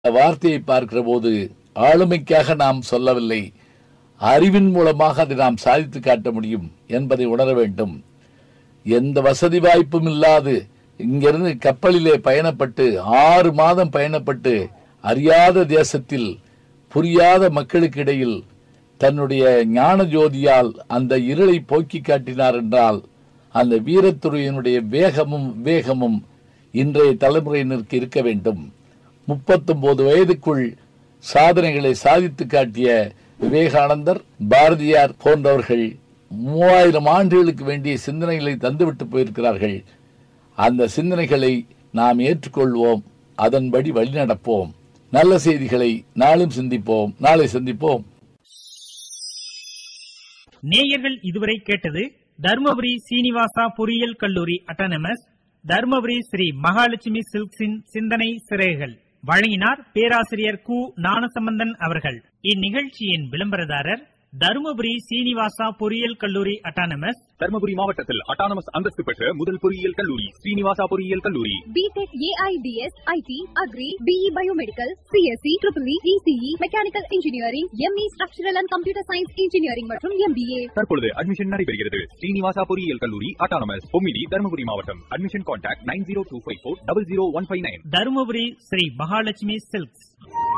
இந்த வார்த்தையை பார்க்கிற போது ஆளுமைக்காக நாம் சொல்லவில்லை அறிவின் மூலமாக அதை நாம் சாதித்து காட்ட முடியும் என்பதை உணர வேண்டும் எந்த வசதி வாய்ப்பும் இல்லாது இங்கிருந்து கப்பலிலே பயணப்பட்டு ஆறு மாதம் பயணப்பட்டு அறியாத தேசத்தில் புரியாத மக்களுக்கு இடையில் தன்னுடைய ஞான ஜோதியால் அந்த இருளை போக்கி காட்டினார் என்றால் அந்த வீரத்துறையினுடைய வேகமும் வேகமும் இன்றைய தலைமுறையினருக்கு இருக்க வேண்டும் முப்பத்தொன்பது வயதுக்குள் சாதனைகளை சாதித்து காட்டிய விவேகானந்தர் பாரதியார் போன்றவர்கள் மூவாயிரம் ஆண்டுகளுக்கு வேண்டிய சிந்தனைகளை தந்துவிட்டு போயிருக்கிறார்கள் அந்த சிந்தனைகளை நாம் ஏற்றுக்கொள்வோம் அதன்படி வழிநடப்போம் நல்ல செய்திகளை நாளும் சிந்திப்போம் நாளை சந்திப்போம் நேயர்கள் இதுவரை கேட்டது தர்மபுரி சீனிவாசா பொறியியல் கல்லூரி அட்டானமஸ் தர்மபுரி ஸ்ரீ மகாலட்சுமி சில்க்ஸின் சிந்தனை சிறைகள் வழங்கினார் பேராசிரியர் கு ஞானசம்பந்தன் அவர்கள் இந்நிகழ்ச்சியின் விளம்பரதாரர் தருமபுரி சீனிவாசா பொறியியல் கல்லூரி அட்டானமஸ் தர்மபுரி மாவட்டத்தில் அட்டானமஸ் அந்தஸ்து பெற்ற முதல் பொறியியல் கல்லூரி ஸ்ரீனிவாசா பொறியியல் கல்லூரி BTech AIDS IT agri BE biomedical CSE triple ECE mechanical engineering ME structural and computer science engineering மற்றும் எம்பிஏ தற்பொழுது அட்மிஷன் நடைபெறுகிறது ஸ்ரீனிவாசா பொறியியல் கல்லூரி அட்டானமஸ் பொம்மிடி தர்மபுரி மாவட்டம் admission contact nine zero two five four double zero one five nine Dharmapuri Sri Mahalakshmi silks